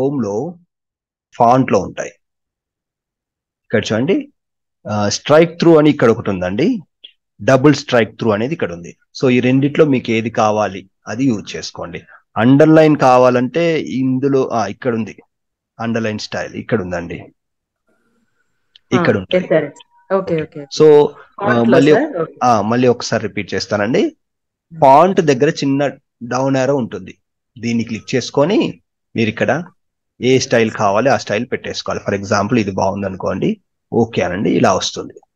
chrome లో font లో ఉంటాయి ఇక్కడ చూడండి స్ట్రైక్ త్రూ అని ఇక్కడ ఒకటి ఉందండి డబుల్ స్ట్రైక్ త్రూ అనేది ఇక్కడ ఉంది సో ఈ రెండిట్లో మీకు ఏది కావాలి అది యూజ్ చేసుకోండి అండర్లైన్ కావాలంటే ఇందులో ఆ, ఇక్కడ ఉంది అండర్లైన్ స్టైల్ ఇక్కడ ఉందండి ఇక్కడ ఉంటుంది ఓకే ఓకే సో ఆ, మళ్ళీ ఆ, మళ్ళీ ఒకసారి రిపీట్ చేస్తానండి ఫాంట్ దగ్గర చిన్న డౌన్ యారో ఉంటుంది దీన్ని క్లిక్ చేసుకొని మీరు ఇక్కడ ఏ స్టైల్ కావాలి ఆ స్టైల్ పెట్టేసుకోవాలి ఫర్ ఎగ్జాంపుల్ ఇది బాగుంది అనుకోండి ఓకే అనండి ఇలా వస్తుంది